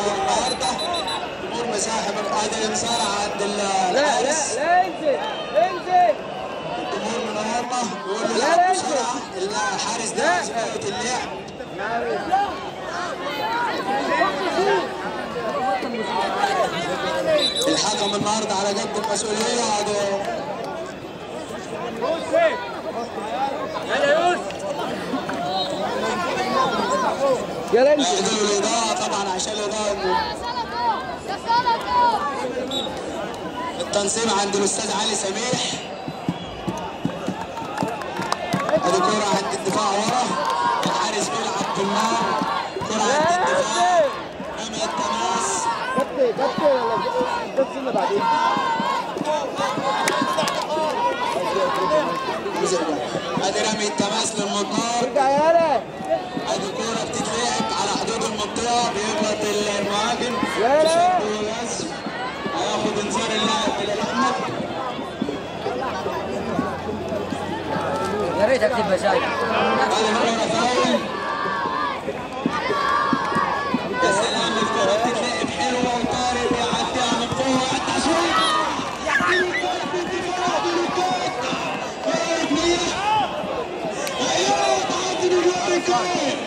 النهارده جمهور مساحب هذا الانصار عند لا لا الحارس لا انزل انزل الجمهور منورنا يقول له العب بسرعه اللاعب الحارس ده عايز وقت اللعب الحكم النهارده على قد المسؤوليه هذا يلا انزل يعدلوا الاضاءه طبعا عشان الاضاءه التنظيم عند الاستاذ علي سميح ادي كرة عند الدفاع ورا الحارس بيلعب بالنار كرة عند الدفاع رمي التماس كابتن كابتن ولا كابتن اللي بعدين ادي رمي التماس للمضمار ارجع يلا ادي كرة بتتلعب على حدود المنطقة بيغلط المهاجم لا، لا. بشكل ورسم. هياخد انذار اللاعب بلال احمد يا ريت اكتب مشاكل ادي الكرة فاول يا سلام الكرة بتتلعب حلوة وطارق بيعديها من قوة التسويق يعني الكرة في الدفاع بالكرة كرة ركنية ايوه تعدي نجوم الكرة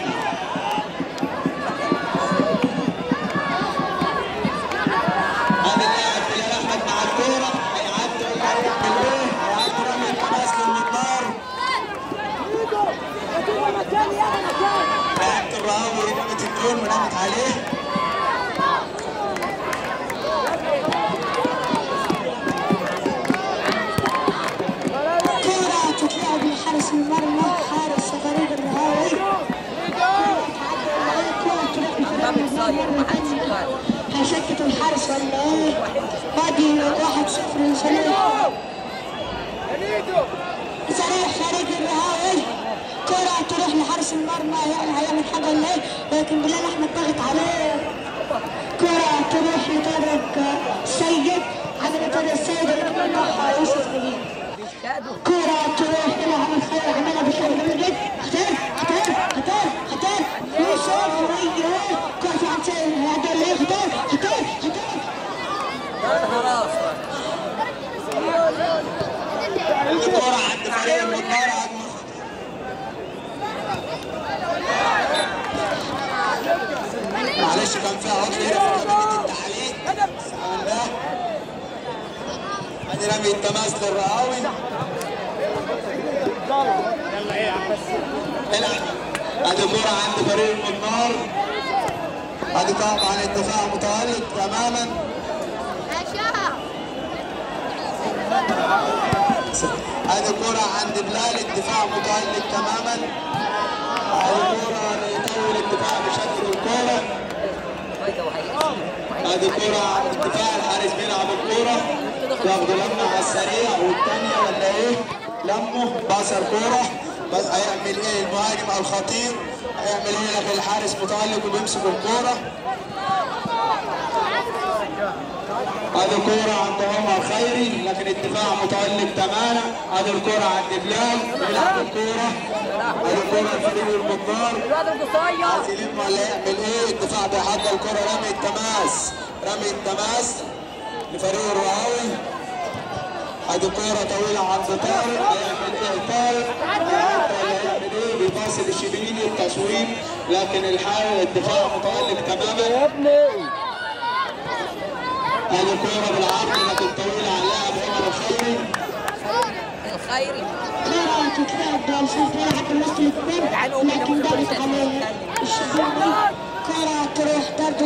هذا اللاعب بلال احمد مع الكوره هيعدي ولا هيعمل ايه؟ هيعدي رمي التماس للمضمار لعبت الرهاوي رمت الجون ونامت عليه كرة تتلعب لحارس المرمى حارس فريق الرهاوي هيسكت الحارس ولا ايه؟ باقي واحد صفر لصالح صريح فريق الرهاوي كرة تروح لحارس المرمى يعني هيعمل حاجة ولا ايه؟ لكن بلال احمد ضغط عليه كرة تروح لطارق السيد عمل طارق السيد اللي راح يوسف نجيب كرة تروح إلى عمل خير عملها بشكل جيد اختار اختار اختار اختار يوسف وياه كرة في عن سيد هذا اللي اختار اختار اختار خلاص الكرة عند فريق المضمار معلش كان فيها عطل هنا في كابينة التحليل استعملناه ادي رمي التماس للرهاوي العب ادي كرة عند فريق المضمار ادي طبعا الدفاع متألق تماما ادي كرة عند بلال الدفاع متألق تماما ادي كرة يطول الدفاع بشكل الكرة ادي كرة عند الدفاع الحارس بيلعب الكرة ياخدوا لمة على السريع والثانية ولا ايه؟ لمه باصر كرة بس هيعمل ايه المهاجم الخطير هيعمل ايه لكن الحارس متألق وبيمسك الكرة هذه كرة عند عمر خيري لكن الدفاع متألق تماما هذه الكرة عند بلال بيلعب الكرة هذه كرة الفريق المضمار الواد القصير عايز يلم ولا يعمل ايه الدفاع بيحضر الكرة رمي التماس رمي التماس لفريق الرهاوي هذه كرة طويلة عند طارق هيعمل ايه طارق هيعدي ولا يعمل ايه بيباصي للشبيلي التصويب لكن الحارس الدفاع متألق تماما يا ابني هذه كرة بالعرض لكن طويلة على اللاعب عمر الخيري الخيري كرة تتلعب بالفوز بيلعب بالوسط الاثنين لكن ضغط عليه الشبابي كرة تروح ضربة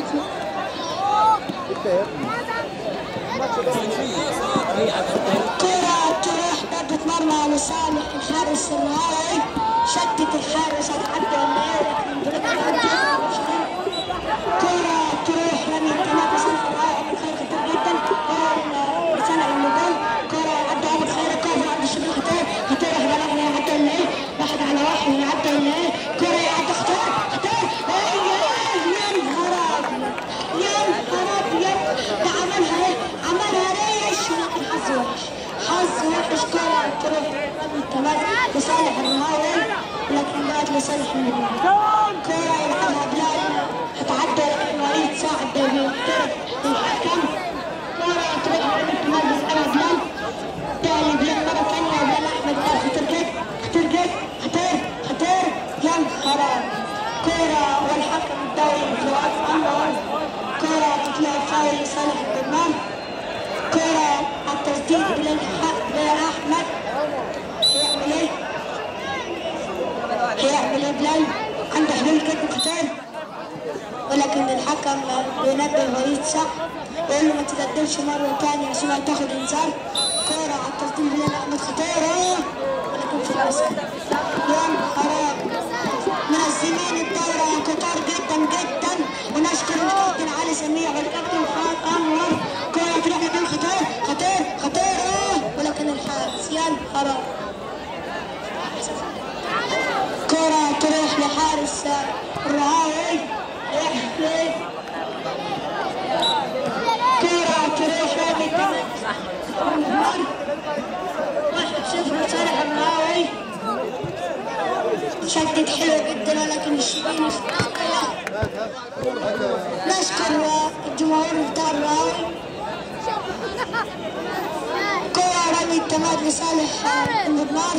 كرة تروح ضربة مرمى لصالح الحارس الرهاوي شتت الحارس هتعدي ولا لكن برجع كرة تروح رمي التنافس الرهاوي من خير خطير جدا كرة لسنة المجال كرة عدى عمر خير كرة عند الشباب خطير خطير واحد على واحد يعدي ولا ايه واحد على واحد يعدي ولا ايه كرة يعدي خطير خطير ايه يا نهار ابيض يا نهار ابيض ده عملها ايه عملها ريش لكن حظ وحش حظ وحش كرة تروح رمي التماس لصالح الرهاوي لكن بقت لصالح المجال كرة يلعبها بلال هتعدي لكن وليد ساعد الحق يا احمد هيعمل ايه؟ هيعمل ايه بلاي؟ عنده حلول كده قتال ولكن الحكم بينبه وليد صح يقول له ما تقدمش مرة تانية عشان هتاخد انذار كورة على التسديد هنا أحمد خطيرة ولكن في الأسد يا نهار منظمين الدورة كتار جدا جدا ونشكر الكابتن علي سميع والكابتن محمد أنور كورة تروح لكن خطير خطير خطيرة ولكن الحارس يا نهار كرة تروح لحارس الرعاوي يحيى كرة تروح رامي واحد صفر لصالح الرعاوي شدت حلو جدا ولكن الشبين نشكر الجمهور بتاع الرعاوي كرة رمي التماد لصالح النار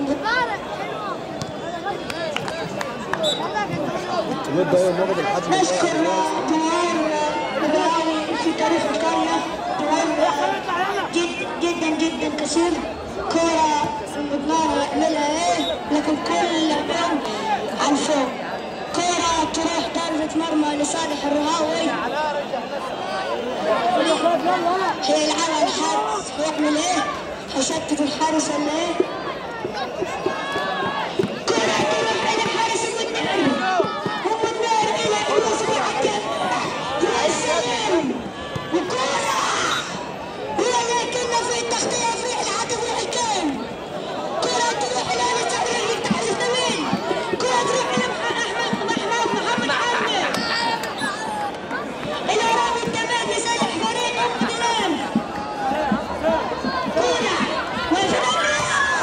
تمد اهو ناخد الحجم نشكر جمهور الرعاوي في تاريخ القرية جمهور جد جدا جدا كثير كرة النار يعملها ايه لكن كل يوم عن فوق كرة تروح ضربة مرمى لصالح الرهاوي هيلعبها الحارس هيعمل ايه؟ هيشتت الحارس ولا ايه؟ كرة تروح إلى حارس المدير ومدير إلى يوسف العكا يا سلام وكرة ولكن في التغطية في العدو والحكام كرة تروح إلى نصر يفتح الزميل كرة تروح إلى أحمد محمد محمد عامر إلى رامي التمام لصالح فريق أم دلال كرة وفي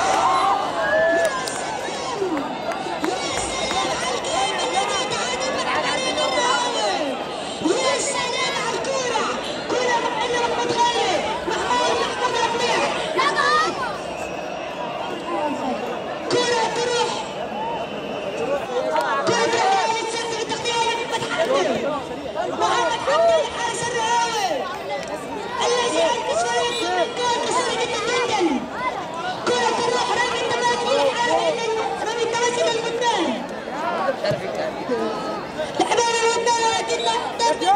يا سلام على الكورة كورة محمد محمد خالد محمود محمود ربيع كورة تروح كورة تروح للسد بالتغطية محمد حمدي محمد حمدي الحارس الرهاوي الذي أنقذ فريقه من كورة قصيرة جدا جدا كورة تروح رامي التماس رامي التماس إلى البنان لعبان البنان ولكن ضربة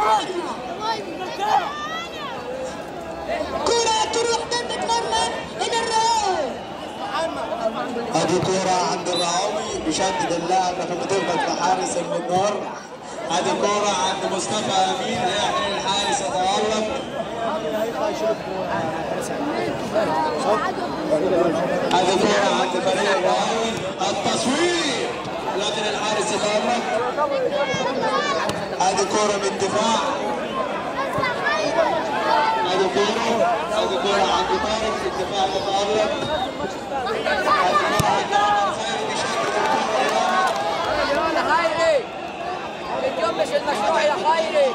كرة تروح ضربة مرمى إلى الرهاوي ادي كورة عند الرعاوي بيشدد اللاعب لكن بتخبط في حارس النار ادي كورة عند مصطفى امين هيحيي الحارس يتألق ادي كورة عند فريق الرعاوي التصوير لكن الحارس يتألق ادي كورة من الدفاع ادي كورة ادي كورة عند طارق في الدفاع يتألق ادي كورة عند عمر خيري بيشدد الكورة يا خيري اليوم مش المشروع يا خيري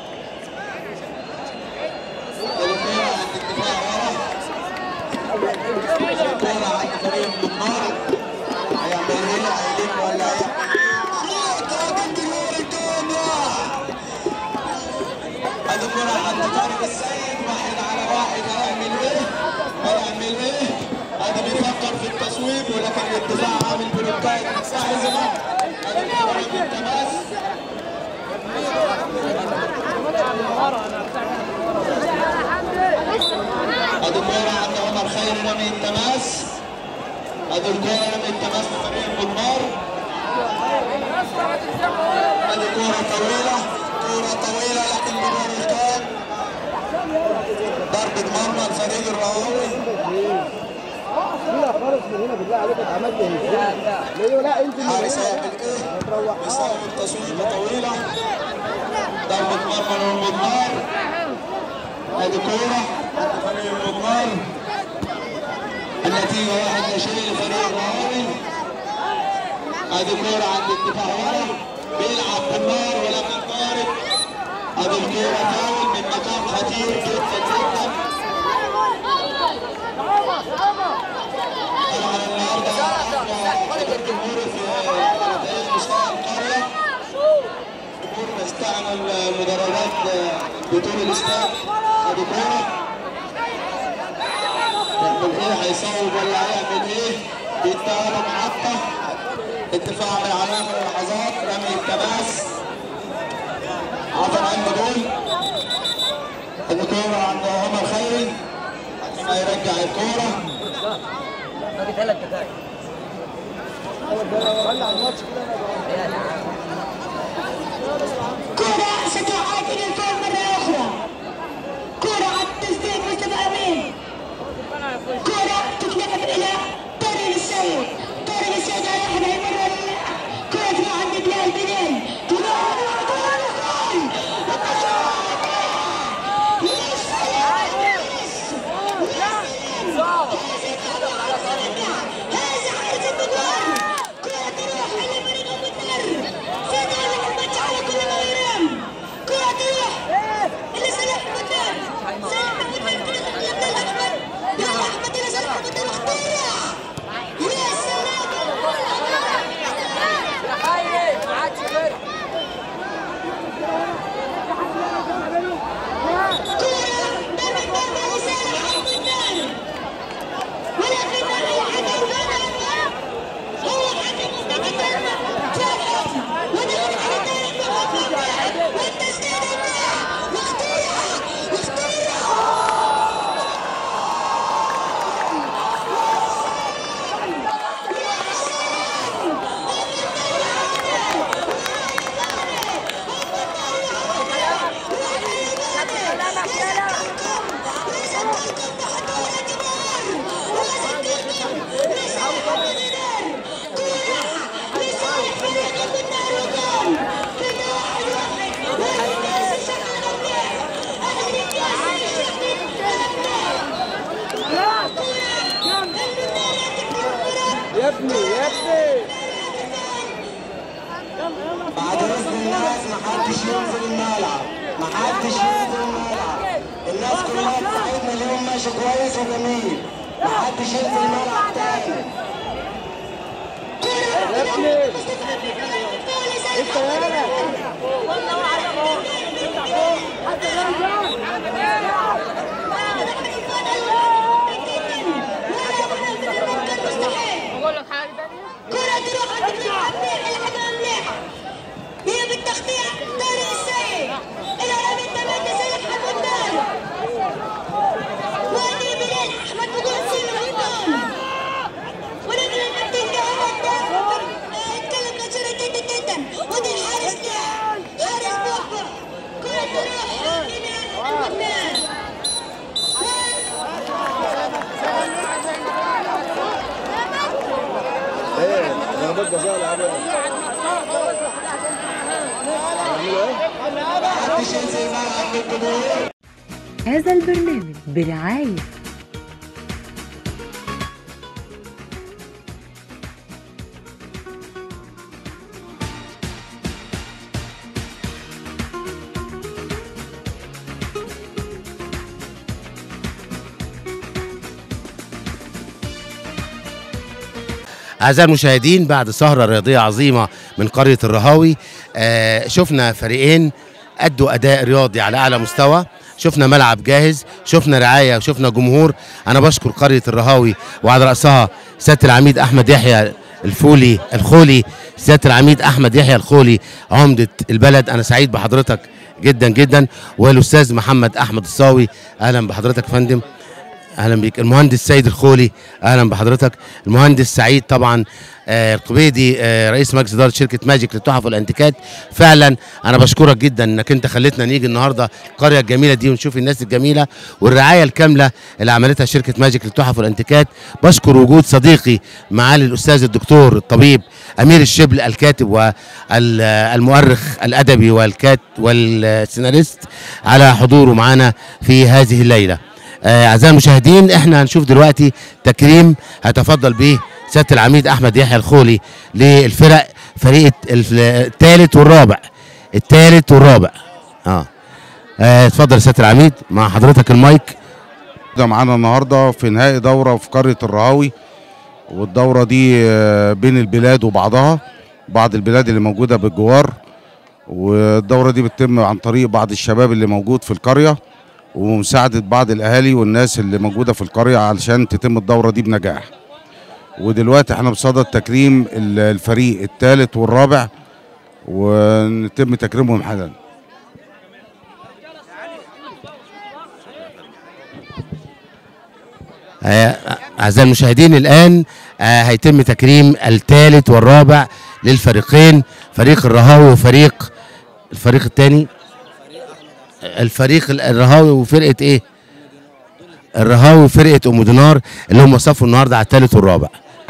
الكورة عند الدفاع ورا الكورة عند فريق النار هيعمل ايه هيلم ولا هيعمل ادي كورة عند طارق السيد واحد على واحد هيعمل ايه؟ هيعمل ايه؟ ادي بيفكر في التصويب ولكن الدفاع عامل بلوكات مستحزمة ادي كورة من التماس ادي كورة عند عمر خير رمي التماس ادي الكورة رمي التماس لفريق الجمار ادي كورة طويلة كورة طويلة لكن بدون الكام ضربة مرمى لفريق الرهاوي لا خالص من هنا بالله عليك اتعملت ازاي؟ ليه لا انت من حارس هنا هيعمل ايه؟ تروح بيصور تصويبة طويلة ضربة مرمى للمضمار ادي كورة ادي فريق المضمار النتيجة واحد لشيء لفريق الرهاوي ادي كورة عند الدفاع ورا بيلعب بالنار ولكن طارق ادي الكورة فاول من مكان خطير جدا جدا طبعا النهارده اقوى الجمهور في تاريخ مستوى القرية الجمهور بيستعمل مدرجات بطول الاستاد ادي كورة هيعمل ايه هيصوب ولا هيعمل ايه بيديها له محطه الدفاع على اخر اللحظات رمي التماس عبر عند دول الكوره عند عمر خيري ما يرجع الكوره باقي ثلاث دقائق كرة ستعاد إلى الفوز مرة أخرى كرة على التسديد مصطفى أمين كرة تتنقل إلى طارق السيد طارق السيد على أحد مرة كرة تروح عند بلال بلال تروح تروح الجول هذا حارس الجول كرة تروح إلى فريق المدمر سيدنا الماتش على كل ما يرام كرة تروح إلى صلاح المدمر صلاح المدمر كرة يبدأ الأحمد يلا أحمد إلى صلاح المدمر اخترع يا سلام يا خيري ما عادش غير كرة ضربة مرمى لصالح المدمر ولكن الحكم منع هو حكم مستقبل فقط ودخل على طارق محمد واحد والتسديد انتهى واخترع واخترع يا ابني يا ابني بعد اذن الناس محدش ينزل الملعب محدش ينزل الملعب الناس كلها بتاعتنا اليوم ماشي كويس وجميل محدش ينزل الملعب تاني يا ابني انت يالا بقول لك حاجه ثانيه كرة تروح عند ابن عبير الحكم مليحة هي بالتغطية طارق السيد إلى رمي التمام سيد حمد دار وادي بلال أحمد بقول سيد الهجوم ولكن النتيجة أحمد دار اتكلم كثيرا جدا جدا ودي الحارس لا حارس بوحبة كرة تروح إلى المدمان ايه ضربات جزاء العبوا محدش ينزل الملعب للجمهور هذا البرنامج برعاية أعزائي المشاهدين بعد سهرة رياضية عظيمة من قرية الرهاوي آه شفنا فريقين أدوا أداء رياضي على أعلى مستوى شفنا ملعب جاهز شفنا رعاية وشفنا جمهور أنا بشكر قرية الرهاوي وعلى رأسها سيادة العميد أحمد يحيى الفولي الخولي سيادة العميد أحمد يحيى الخولي عمدة البلد أنا سعيد بحضرتك جدا جدا والأستاذ محمد أحمد الصاوي أهلا بحضرتك يا فندم اهلا بيك المهندس سيد الخولي اهلا بحضرتك المهندس سعيد طبعا آه القبيدي آه رئيس مجلس اداره شركه ماجيك للتحف والانتيكات فعلا انا بشكرك جدا انك انت خليتنا نيجي النهارده القريه الجميله دي ونشوف الناس الجميله والرعايه الكامله اللي عملتها شركه ماجيك للتحف والانتيكات بشكر وجود صديقي معالي الاستاذ الدكتور الطبيب امير الشبل الكاتب والمؤرخ الادبي والكات والسيناريست على حضوره معنا في هذه الليله آه، اعزائي المشاهدين احنا هنشوف دلوقتي تكريم هيتفضل به سياده العميد احمد يحيى الخولي للفرق فريق الثالث والرابع الثالث والرابع اه آه، اتفضل يا سياده العميد مع حضرتك المايك ده معانا النهارده في نهائي دوره في قريه الرهاوي والدوره دي آه، بين البلاد وبعضها بعض البلاد اللي موجوده بالجوار والدوره دي بتتم عن طريق بعض الشباب اللي موجود في القريه ومساعدة بعض الأهالي والناس اللي موجودة في القرية علشان تتم الدورة دي بنجاح ودلوقتي احنا بصدد تكريم ال- الفريق الثالث والرابع ونتم تكريمهم حالا آه، أعزائي المشاهدين الآن آه، هيتم تكريم الثالث والرابع للفريقين فريق الرهاوي وفريق الفريق الثاني الفريق ال- الرهاوي وفرقة إيه؟ الرهاوي وفرقة أم دينار اللي هم صفوا النهارده على الثالث والرابع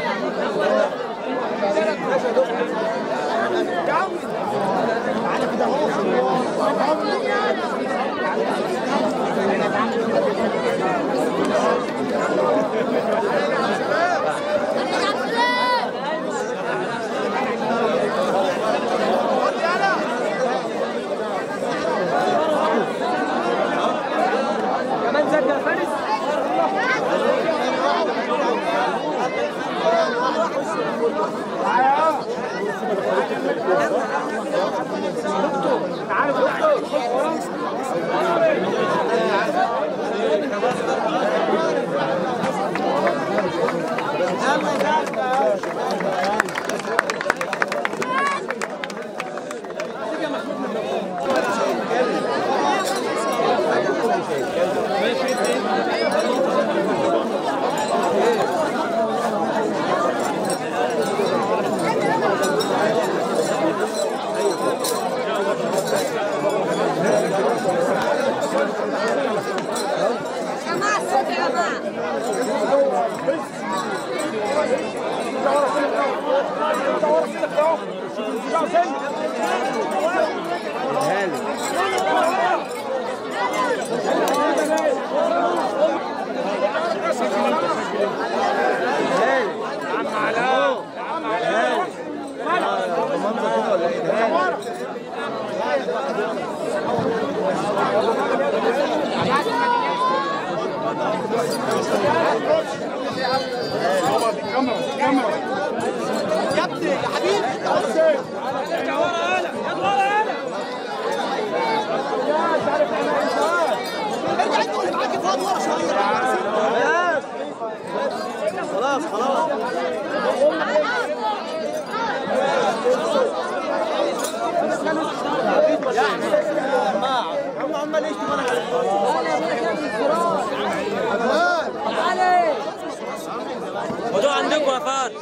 كمان زاد يا فارس ودوا عندكم يا فارس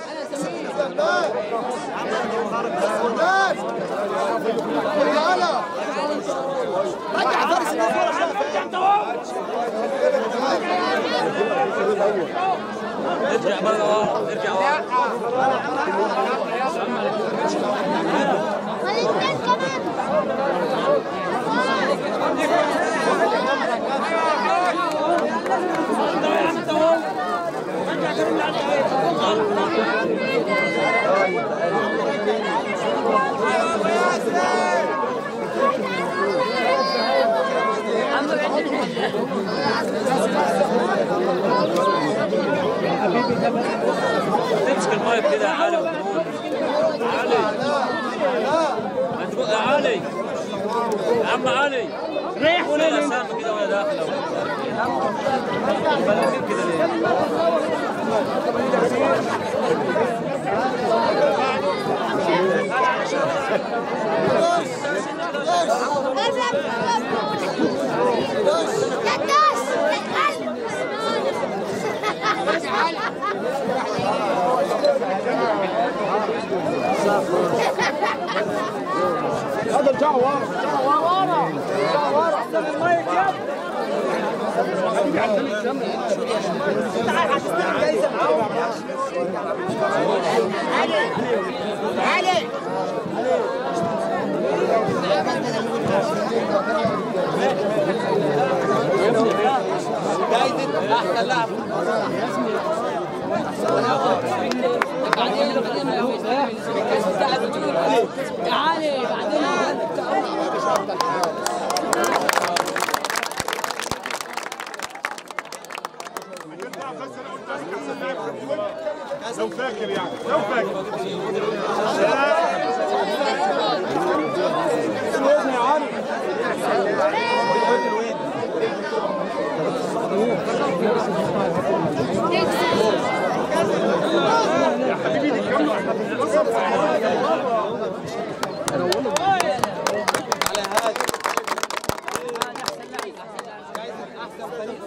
ارجع بقى ورا ارجع ورا تمسك المايك كده يا علي وتقول علي ما تقول يا علي يا عم علي قول الاسامي كده وهي داخله بلغين كده ليه؟ تعالي بعدين لو فاكر يعني لو فاكر يا علي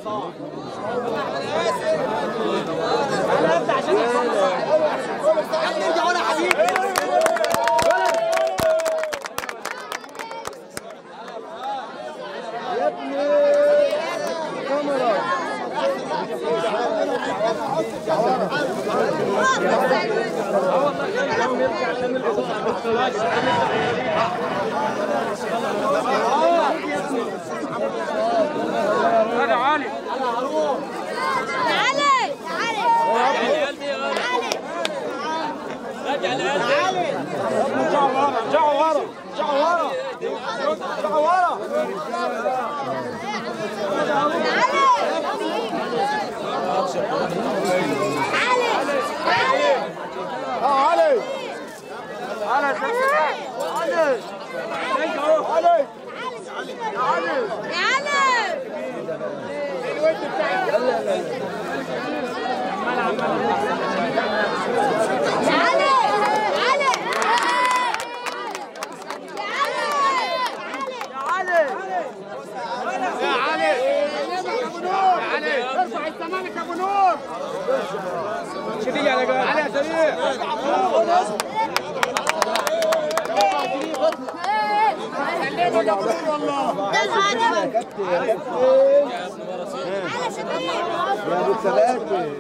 تعالي تعالي رجعوا ورا رجعوا ورا رجعوا ورا علي علي علي علي يا علي يا ابو نور يا علي ارفع الزمالك يا ابو نور شديد على جنب علي يا سريع يا ابو الثبات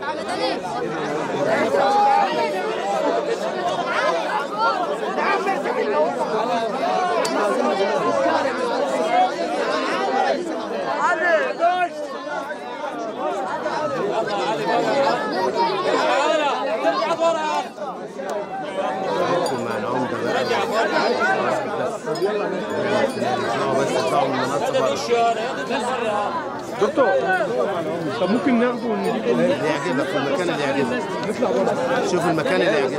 مع العمده بس يطلعوا من المنصه دكتور طب ممكن ناخده ونجيب اللي يعجبك في المكان اللي يعجبك شوف المكان اللي يعجبك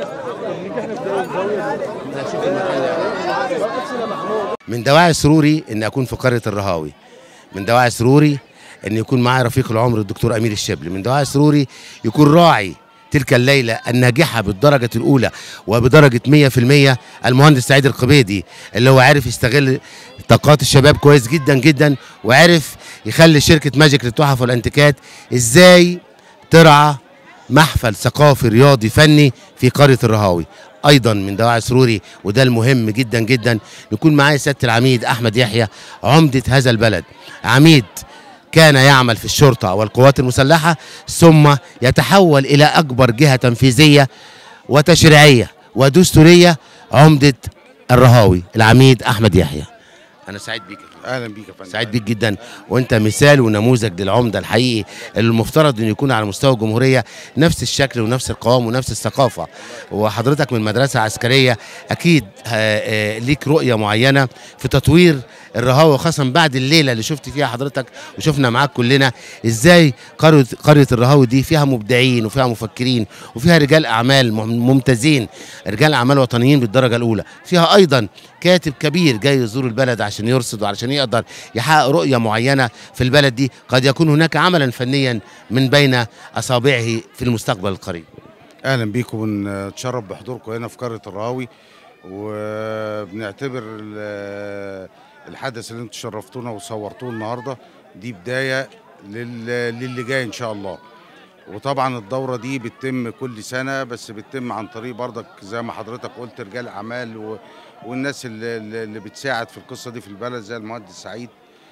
لا شوف المكان اللي يعجبك من دواعي سروري ان اكون في قريه الرهاوي من دواعي سروري ان يكون معي رفيق العمر الدكتور امير الشبل من دواعي سروري يكون راعي تلك الليلة الناجحة بالدرجة الأولى وبدرجة 100% المهندس سعيد القبيدي اللي هو عارف يستغل طاقات الشباب كويس جدا جدا وعرف يخلي شركة ماجيك للتحف والانتيكات ازاي ترعى محفل ثقافي رياضي فني في قرية الرهاوي ايضا من دواعي سروري وده المهم جدا جدا يكون معايا سياده العميد احمد يحيى عمده هذا البلد عميد كان يعمل في الشرطه والقوات المسلحه ثم يتحول الى اكبر جهه تنفيذيه وتشريعيه ودستوريه عمده الرهاوي العميد احمد يحيى انا سعيد بيك يا فندم. اهلا بيك يا فندم سعيد بيك جدا وانت مثال ونموذج للعمده الحقيقي اللي المفترض انه يكون على مستوى الجمهوريه نفس الشكل ونفس القوام ونفس الثقافه وحضرتك من مدرسه عسكريه اكيد آه، آه، ليك رؤيه معينه في تطوير الرهاوه خاصه بعد الليله اللي شفت فيها حضرتك وشفنا معاك كلنا ازاي قريه قريه الرهاوي دي فيها مبدعين وفيها مفكرين وفيها رجال اعمال مم- ممتازين رجال اعمال وطنيين بالدرجه الاولى فيها ايضا كاتب كبير جاي يزور البلد عشان يرصد وعشان يقدر يحقق رؤيه معينه في البلد دي قد يكون هناك عملا فنيا من بين اصابعه في المستقبل القريب اهلا بيكم ونتشرف بحضوركم هنا في قريه الرهاوي وبنعتبر ال- الحدث اللي انتم شرفتونا وصورتوه النهارده دي بدايه لل- للي جاي ان شاء الله وطبعا الدوره دي بتتم كل سنه بس بتتم عن طريق برضك زي ما حضرتك قلت رجال اعمال و... والناس اللي, اللي بتساعد في القصه دي في البلد زي المهندس سعيد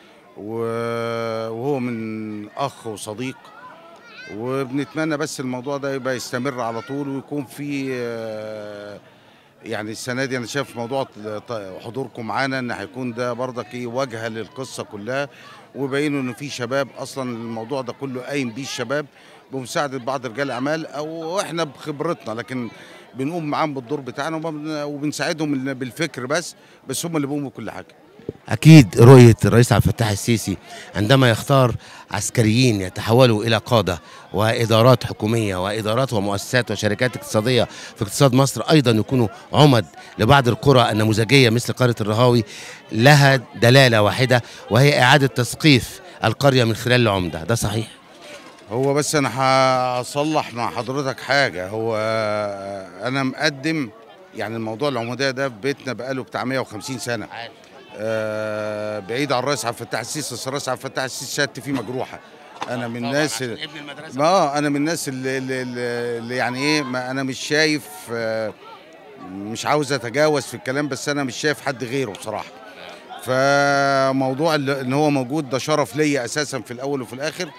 و- وهو من اخ وصديق وبنتمنى بس الموضوع ده يبقى يستمر على طول ويكون في آه، يعني السنه دي انا شايف موضوع ط- حضوركم معانا ان هيكون ده برضك ايه واجهه للقصه كلها ويبينوا ان في شباب اصلا الموضوع ده كله قايم بيه الشباب بمساعده بعض رجال الاعمال او احنا بخبرتنا لكن بنقوم معاهم بالدور بتاعنا وما- وبنساعدهم بالفكر بس بس هم اللي بيقوموا بكل حاجه اكيد رؤيه الرئيس عبد الفتاح السيسي عندما يختار عسكريين يتحولوا الى قاده وادارات حكوميه وادارات ومؤسسات وشركات اقتصاديه في اقتصاد مصر ايضا يكونوا عمد لبعض القرى النموذجيه مثل قريه الرهاوي لها دلاله واحده وهي اعاده تثقيف القريه من خلال العمده ده صحيح هو بس انا هصلح مع حضرتك حاجه هو انا مقدم يعني الموضوع العموديه ده في بيتنا بقاله بتاع 150 سنه آه، بعيد عن الرئيس عبد الفتاح السيسي أصل الرئيس عبد الفتاح السيسي شهادتي فيه مجروحه انا من الناس ابن المدرسه ما آه، انا من الناس اللي, اللي, اللي يعني ايه ما انا مش شايف آه، مش عاوز اتجاوز في الكلام بس انا مش شايف حد غيره بصراحه فموضوع ال- ان هو موجود ده شرف ليا اساسا في الاول وفي الاخر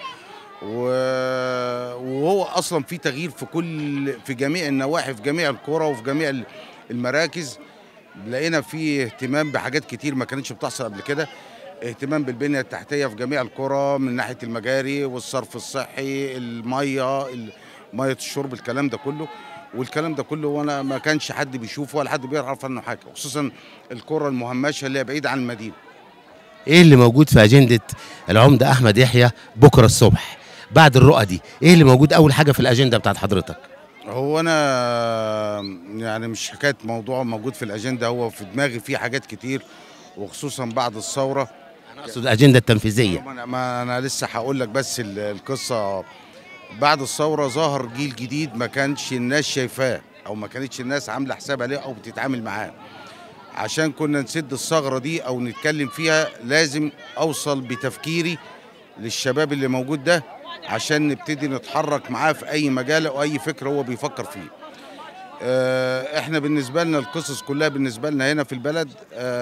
و- وهو اصلا في تغيير في كل في جميع النواحي في جميع القرى وفي جميع ال- المراكز لقينا في اهتمام بحاجات كتير ما كانتش بتحصل قبل كده اهتمام بالبنيه التحتيه في جميع القرى من ناحيه المجاري والصرف الصحي الميه ال- ميه الشرب الكلام ده كله والكلام ده كله وانا ما كانش حد بيشوفه ولا حد بيعرف عنه حاجه خصوصا القرى المهمشه اللي هي بعيده عن المدينه ايه اللي موجود في اجنده العمده احمد يحيى بكره الصبح بعد الرؤى دي ايه اللي موجود اول حاجه في الاجنده بتاعت حضرتك هو انا يعني مش حكايه موضوع موجود في الاجنده هو في دماغي فيه حاجات كتير وخصوصا بعد الثوره انا اقصد الاجنده التنفيذيه ما انا, ما أنا لسه هقول لك بس ال- القصه بعد الثوره ظهر جيل جديد ما كانش الناس شايفاه او ما كانتش الناس عامله حساب عليه او بتتعامل معاه عشان كنا نسد الثغره دي او نتكلم فيها لازم اوصل بتفكيري للشباب اللي موجود ده عشان نبتدي نتحرك معاه في اي مجال او اي فكر هو بيفكر فيه آه، احنا بالنسبه لنا القصص كلها بالنسبه لنا هنا في البلد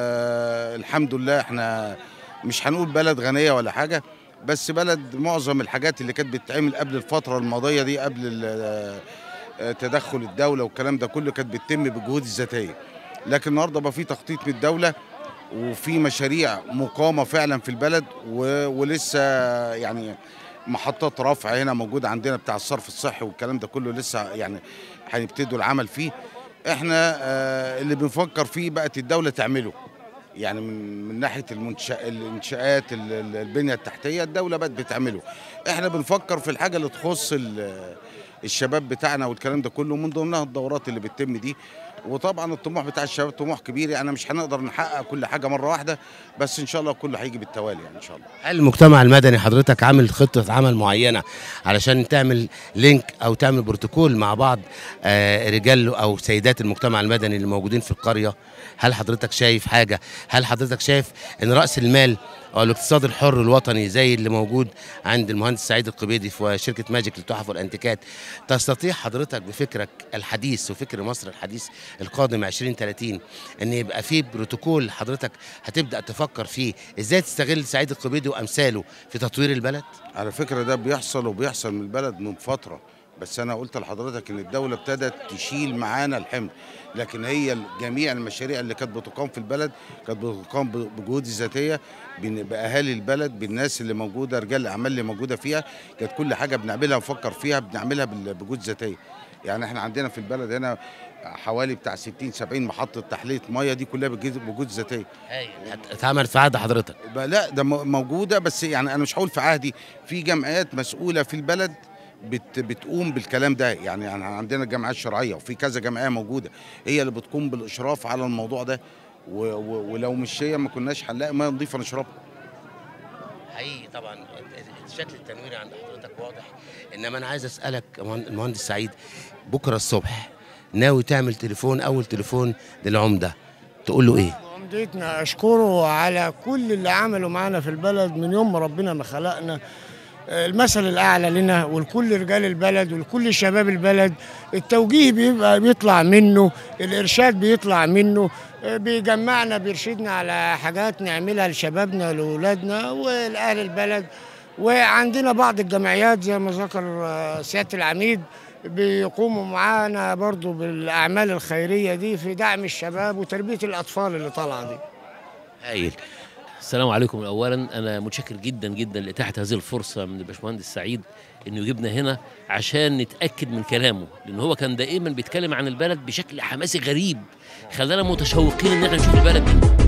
آه، الحمد لله احنا مش هنقول بلد غنيه ولا حاجه بس بلد معظم الحاجات اللي كانت بتتعمل قبل الفتره الماضيه دي قبل ال- آه، تدخل الدوله والكلام ده كله كانت بتتم بالجهود الذاتيه لكن النهارده بقى في تخطيط من الدوله وفي مشاريع مقامه فعلا في البلد و- ولسه يعني محطات رفع هنا موجوده عندنا بتاع الصرف الصحي والكلام ده كله لسه يعني هيبتدوا العمل فيه احنا آه، اللي بنفكر فيه بقت الدوله تعمله يعني من من ناحيه المنشأ الانشاءات ال- ال- البنيه التحتيه الدوله بقت بتعمله احنا بنفكر في الحاجه اللي تخص ال- الشباب بتاعنا والكلام ده كله من ضمنها الدورات اللي بتتم دي وطبعا الطموح بتاع الشباب طموح كبير يعني مش هنقدر نحقق كل حاجه مره واحده بس ان شاء الله كله هيجي بالتوالي يعني ان شاء الله هل المجتمع المدني حضرتك عامل خطه عمل معينه علشان تعمل لينك او تعمل بروتوكول مع بعض آه، رجال او سيدات المجتمع المدني اللي موجودين في القريه هل حضرتك شايف حاجه هل حضرتك شايف ان راس المال او الاقتصاد الحر الوطني زي اللي موجود عند المهندس سعيد القبيدي في شركه ماجيك للتحف والانتيكات تستطيع حضرتك بفكرك الحديث وفكر مصر الحديث القادم 2030 ان يبقى في بروتوكول حضرتك هتبدا تفكر فيه ازاي تستغل سعيد القبيدي وامثاله في تطوير البلد على فكرة ده بيحصل وبيحصل من البلد من فترة بس أنا قلت لحضرتك إن الدولة ابتدت تشيل معانا الحمل لكن هي جميع المشاريع اللي كانت بتقام في البلد كانت بتقام ب- بجهود ذاتية بن- بأهالي البلد بالناس اللي موجودة رجال الأعمال اللي موجودة فيها كانت كل حاجة بنعملها ونفكر فيها بنعملها بال- بجهود ذاتية يعني احنا عندنا في البلد هنا حوالي بتاع 60 70 محطة تحلية مية دي كلها بجهود بجهود ذاتية اتعملت في عهد حضرتك بقى لا ده م- موجوده بس يعني انا مش هقول في عهدي في جمعيات مسؤوله في البلد بت بتقوم بالكلام ده يعني يعني عندنا الجمعيات الشرعيه وفي كذا جمعيه موجوده هي اللي بتقوم بالاشراف على الموضوع ده و و ولو مش هي ما كناش هنلاقي ميه نظيفه نشربها حقيقي طبعا الشكل التنويري عند حضرتك واضح انما انا عايز اسالك يا مهن- المهندس سعيد بكره الصبح ناوي تعمل تليفون اول تليفون للعمده تقول له ايه عمدتنا اشكره على كل اللي عمله معانا في البلد من يوم ما ربنا ما خلقنا المثل الاعلى لنا ولكل رجال البلد ولكل شباب البلد التوجيه بيبقى بيطلع منه الارشاد بيطلع منه بيجمعنا بيرشدنا على حاجات نعملها لشبابنا لاولادنا ولاهل البلد وعندنا بعض الجمعيات زي ما ذكر آه، سياده العميد بيقوموا معانا برضو بالاعمال الخيريه دي في دعم الشباب وتربيه الاطفال اللي طالعه دي هايل السلام عليكم اولا انا متشكر جدا جدا لاتاحه هذه الفرصه من الباشمهندس سعيد انه يجيبنا هنا عشان نتاكد من كلامه لان هو كان دائما بيتكلم عن البلد بشكل حماسي غريب خلانا متشوقين ان احنا نشوف البلد دي